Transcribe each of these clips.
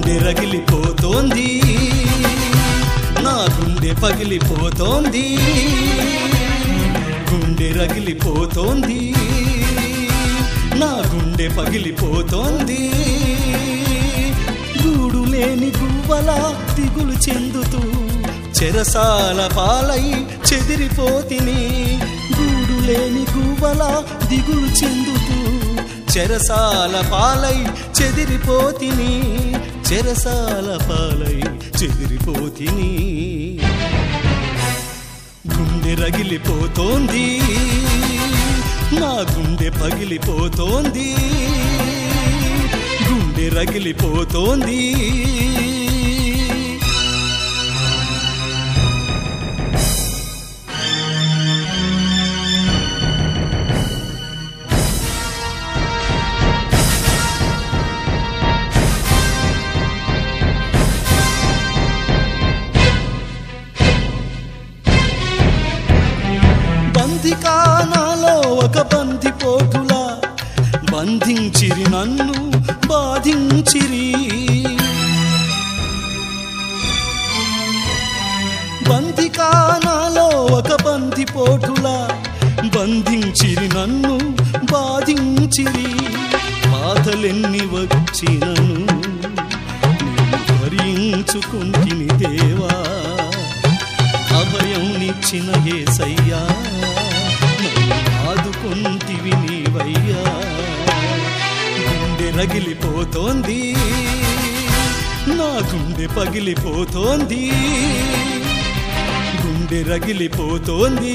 గుండె రగిలిపోతోంది నా గుండె పగిలిపోతోంది గుండె రగిలిపోతోంది నా గుండె పగిలిపోతోంది గూడు లేని గువ్వల దిగులు చెందుతూ చెరసాల పాలై చెదిరిపోతిని గూడు లేని గువ్వల దిగులు చెందుతూ చెరసాల పాలై చెదిరిపోతిని చెరసాల పాలై చెదిరిపోతిని గుండె రగిలిపోతోంది నా గుండె పగిలిపోతోంది గుండె రగిలిపోతోంది బందికానాలో ఒక బంది పోటులా బంధించిరి నన్ను బాధించిరి బందికానాలో ఒక బంది పోటులా బంధించిరి నన్ను బాధించిరి బాధలెన్ని వచ్చినను నేను భరించుకుంటిని దేవా అభయం నిచ్చిన ఏసయ్యా నన్ను ఆదుకుంటివి నీవయ్యా గుండె రగిలిపోతోంది నా గుండె పగిలిపోతోంది గుండె రగిలిపోతోంది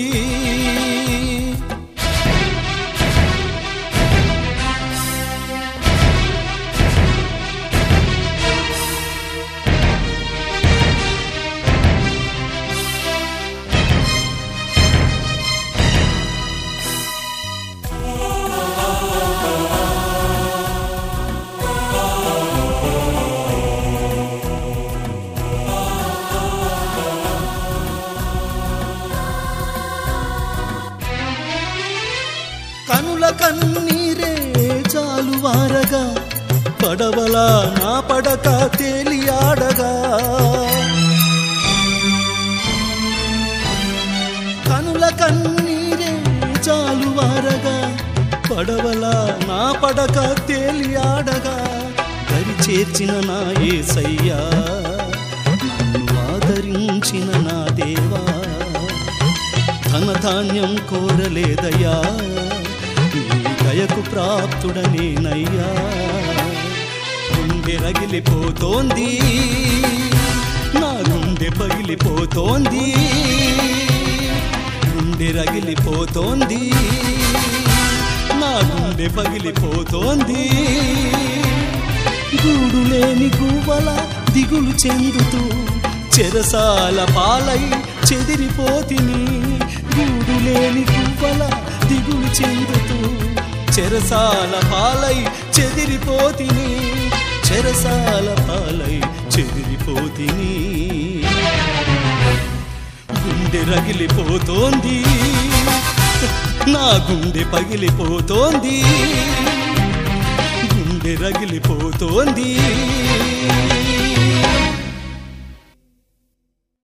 కనుల కన్నీరే చాలు వారగా పడవలా నా పడక తేలియాడగా కనుల కన్నీరే చాలు వారగా పడవలా నా పడక తేలియాడగా దరి చేర్చిన నా ఏసయ్యా నన్ను ఆదరించిన నా దేవా ధనధాన్యం కోరలేదయ్యా నీ దయకు ప్రాప్తుడనేనయ్యా గుండె రగిలిపోతోంది నా గుండె పగిలిపోతోంది గుండె రగిలిపోతోంది నా గుండె పగిలిపోతోంది గూడు లేని గువ్వల దిగులు చెందుతూ చెరసాల పాలై చెదిరిపోతిని గూడు లేని గువ్వల దిగులు చెందుతూ చెరసాల పాలై చెదిరిపోతిని చెరసాల పాలై చెదిరిపోతిని గుండె రగిలిపోతోంది నా గుండె పగిలిపోతోంది గుండె రగిలిపోతోంది